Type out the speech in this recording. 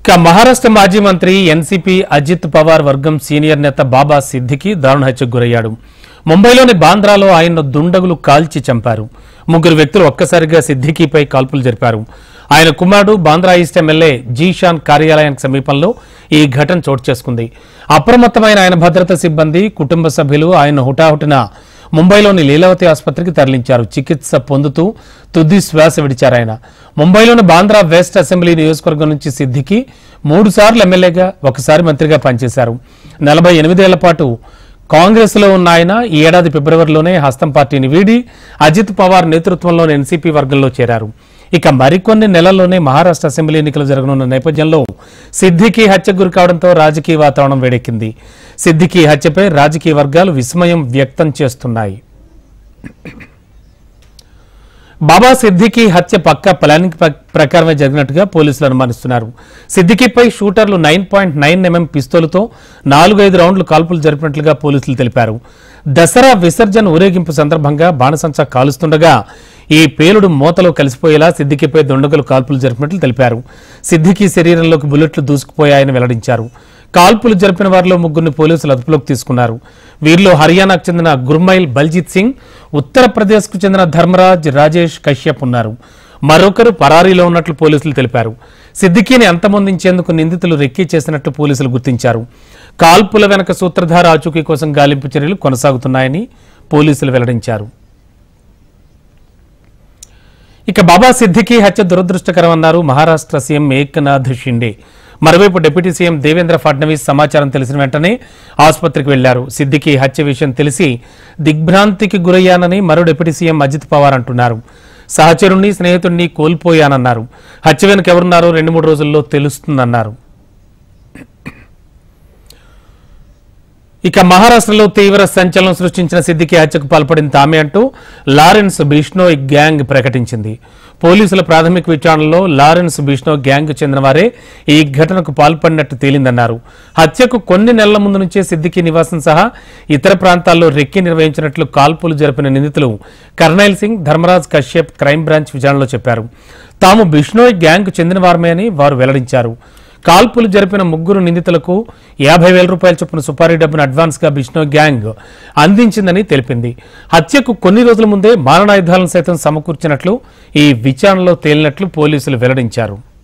ఇక మహారాష్ట్ర మాజీ మంత్రి ఎన్సీపీ అజిత్ పవార్ వర్గం సీనియర్ నేత బాబా సిద్దికి దారుణ హత్యకు గురయ్యాడు ముంబైలోని బాంద్రాలో ఆయన్ను దుండగులు కాల్చి చంపారు ముగ్గురు వ్యక్తులు ఒక్కసారిగా సిద్దికీపై కాల్పులు జరిపారు ఆయన కుమారుడు బాంద్రా ఈస్ట్ ఎమ్మెల్యే జీషాన్ కార్యాలయానికి సమీపంలో ఈ ఘటన చోటు చేసుకుంది అప్రమత్తమైన ఆయన భద్రతా సిబ్బంది కుటుంబ సభ్యులు ఆయన హుటాహుటిన ముంబైలోని లీలావతి ఆసుపత్రికి తరలించారు చికిత్స పొందుతూ తుది శ్వాస విడిచారు ఆయన ముంబైలోని బాంద్రా వెస్ట్ అసెంబ్లీ నియోజకవర్గం నుంచి సిద్దికి మూడు సార్లు ఎమ్మెల్యేగా ఒకసారి మంత్రిగా పనిచేశారు నలభై ఎనిమిదేళ్ల పాటు కాంగ్రెస్ లో ఉన్న ఆయన ఈ ఏడాది ఫిబ్రవరిలోనే హస్తం పార్టీని వీడి అజిత్ పవార్ నేతృత్వంలోని ఎన్సీపీ వర్గంలో చేరారు ఇక మరికొన్ని నెలల్లోనే మహారాష్ట్ర అసెంబ్లీ ఎన్నికలు జరగనున్న నేపథ్యంలో సిద్దికి హత్యకు గురి కావడంతో రాజకీయ వాతావరణం వేడెక్కింది సిద్దికి హత్యపై రాజకీయ వర్గాలు విస్మయం వ్యక్తం చేస్తున్నాయి బాబా సిద్దికి హత్య పక్క ప్లానింగ్ ప్ర- ప్రకారమే జరిగినట్టుగా పోలీసులు అనుమానిస్తున్నారు సిద్దికిపై షూటర్లు నైన్ పాయింట్ నైన్ ఎంఎం పిస్తోలుతో నాలుగైదు రౌండ్లు కాల్పులు జరిపినట్లుగా పోలీసులు తెలిపారు దసరా విసర్జన ఊరేగింపు సందర్భంగా బాణసంచా కాలుస్తుండగా ఈ పేలుడు మూతలో కలిసిపోయేలా సిద్దికిపై దుండగులు కాల్పులు జరిపినట్లు తెలిపారు సిద్దికి శరీరంలోకి బుల్లెట్లు దూసుకుపోయాయని వెల్లడించారు కాల్పులు జరిపిన వారిలో ముగ్గురిని పోలీసులు అదుపులోకి తీసుకున్నారు వీరిలో హర్యానాకు చెందిన గుర్మైల్ బల్జీత్ సింగ్ ఉత్తరప్రదేశ్కు చెందిన ధర్మరాజ్ రాజేష్ కశ్యప్ ఉన్నారు మరొకరు పరారీలో ఉన్నట్లు పోలీసులు తెలిపారు సిద్దికీని అంతమొందించేందుకు నిందితులు రెక్కీ చేసినట్లు పోలీసులు గుర్తించారు కాల్పుల వెనక సూత్రధార ఆచూకీ కోసం గాలింపు చర్యలు కొనసాగుతున్నాయని పోలీసులు వెల్లడించారు ఇక బాబా సిద్దికి హత్య దురదృష్టకరమన్నారు మహారాష్ట్ర సీఎం ఏక్నాథ్ షిండే మరోవైపు డిప్యూటీ సీఎం దేవేంద్ర ఫడ్నవీస్ సమాచారం తెలిసిన వెంటనే ఆసుపత్రికి వెళ్లారు సిద్దికి హత్య విషయం తెలిసి దిగ్భ్రాంతికి గురయ్యానని మరో డిప్యూటీ సీఎం అజిత్ పవార్ అంటున్నారు సహచరుణ్ణి స్నేహితుడిని కోల్పోయానన్నారు హత్య వెనుక ఎవరున్నారో రెండు మూడు రోజుల్లో తెలుస్తుందన్నారు ఇక మహారాష్ట్రలో తీవ్ర సంచలనం సృష్టించిన సిద్దికి హత్యకు పాల్పడిన తామే అంటూ లారెన్స్ బిష్నోయ్ గ్యాంగ్ ప్రకటించింది పోలీసుల ప్రాథమిక విచారణలో లారెన్స్ బిష్నోయ్ గ్యాంగ్ చెందిన వారే ఈ ఘటనకు పాల్పడినట్టు తేలిందన్నారు హత్యకు కొన్ని నెలల ముందు నుంచే సిద్దికి నివాసం సహా ఇతర ప్రాంతాల్లో రెక్కి నిర్వహించినట్లు కాల్పులు జరిపిన నిందితులు కర్నైల్ సింగ్ ధర్మరాజ్ కశ్యప్ క్రైమ్ బ్రాంచ్ విచారణలో చెప్పారు తాము బిష్నోయ్ గ్యాంగ్ చెందిన వారమే అని వారు వెల్లడించారు కాల్పులు జరిపిన ముగ్గురు నిందితులకు యాభై వేల రూపాయల చొప్పున సుపారీ డబ్బును అడ్వాన్స్ గా బిష్ణో గ్యాంగ్ అందించిందని తెలిపింది హత్యకు కొన్ని రోజుల ముందే మారణాయుధాలను సైతం సమకూర్చినట్లు ఈ విచారణలో తేలినట్లు పోలీసులు వెల్లడించారు